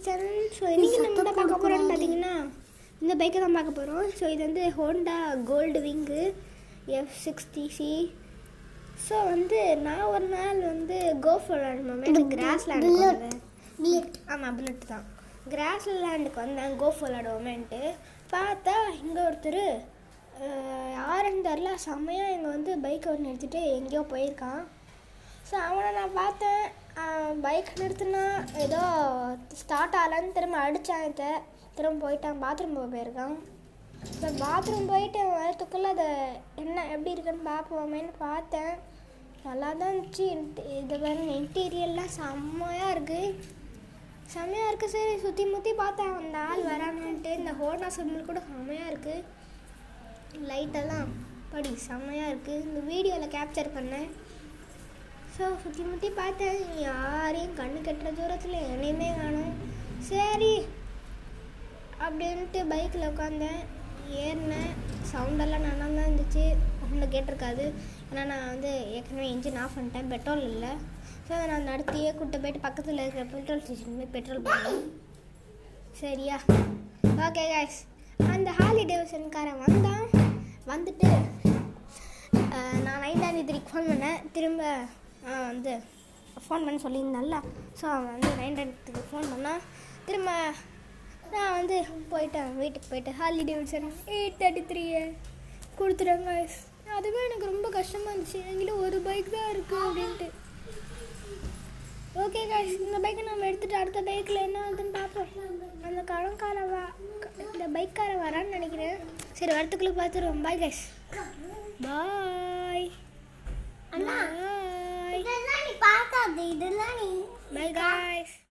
channel so இன்றைக்கி நம்ம என்ன பார்க்க போகிறோம்னு பார்த்தீங்கன்னா இந்த பைக்கை தான் பார்க்க போகிறோம் ஸோ இது வந்து Honda Gold Wing F sixty C so வந்து நான் ஒரு நாள் வந்து கோஃப் விளாடணும் கிராஸ் லேண்டுக்கு வந்தேன் ஆமாம் புல்லட் தான் கிராஸ் லேண்டுக்கு வந்தேன் கோஃப் விளாடுவோமேன்ட்டு பார்த்தா இங்கே ஒருத்தர் யாருன்னு தெரில செம்மையாக இங்கே வந்து பைக்கை வந்து நிறுத்திட்டு எங்கேயோ போயிருக்கான் ஸோ அவனை நான் பார்த்தேன் பைக் நிறுத்தினா ஏதோ ஸ்டார்ட் ஆகலன்னு திரும்ப அடித்தான் இதை திரும்ப போயிட்டான் பாத்ரூம் போக போயிருக்கான் ஸோ பாத்ரூம் போயிட்டு வரத்துக்குள்ளே அதை என்ன எப்படி இருக்குன்னு பார்ப்போமேன்னு பார்த்தேன் நல்லா தான் இருந்துச்சு இது பாருங்க இன்டீரியர்லாம் செம்மையாக இருக்குது செம்மையாக இருக்குது சரி சுற்றி முற்றி பார்த்தேன் அந்த ஆள் வரானுன்ட்டு இந்த ஹோண்டா சிம்பிள் கூட செம்மையாக இருக்குது லைட்டெல்லாம் படி செம்மையாக இருக்குது இந்த வீடியோவில் கேப்சர் பண்ணேன் ஸோ சுற்றி முற்றி பார்த்தேன் யாரையும் கண்ணு கட்டுற தூரத்தில் என்னையுமே காணும் சரி அப்படின்ட்டு பைக்கில் உட்காந்தேன் ஏறினேன் சவுண்டெல்லாம் நல்லா தான் இருந்துச்சு ஒன்றும் கேட்டிருக்காது ஏன்னா நான் வந்து ஏற்கனவே இன்ஜின் ஆஃப் பண்ணிட்டேன் பெட்ரோல் இல்லை ஸோ அதை நான் நடத்தியே கூட்டு போயிட்டு பக்கத்தில் இருக்கிற பெட்ரோல் ஸ்டேஷன் போய் பெட்ரோல் போடணும் சரியா ஓகே கைஸ் அந்த ஹாலி டேவிசன்காரன் வந்தான் வந்துட்டு நான் நைன்டாம் தேதிக்கு ஃபோன் பண்ணேன் திரும்ப வந்து ஃபோன் பண்ணி சொல்லியிருந்தேன்ல ஸோ அவன் வந்து நைன்டாம் ஃபோன் பண்ணான் திரும்ப நான் வந்து போயிட்டேன் வீட்டுக்கு போயிட்டு ஹாலி டேவிட்சன் எயிட் தேர்ட்டி த்ரீயை கொடுத்துட்டேன் கைஸ் அதுவே எனக்கு ரொம்ப கஷ்டமாக இருந்துச்சு என்கிட்ட ஒரு பைக் தான் இருக்குது அப்படின்ட்டு ஓகே காய்ஸ் இந்த பைக்கை நம்ம எடுத்துகிட்டு அடுத்த பைக்கில் என்ன ஆகுதுன்னு பார்ப்போம் அந்த கடன்கார வா இந்த பைக்கார வரான்னு நினைக்கிறேன் சரி வரத்துக்குள்ளே பார்த்துருவோம் பாய் கைஸ் பாய் அண்ணா பாய் இதெல்லாம் நீ பார்க்காத இதெல்லாம் நீ பாய் காய்ஸ்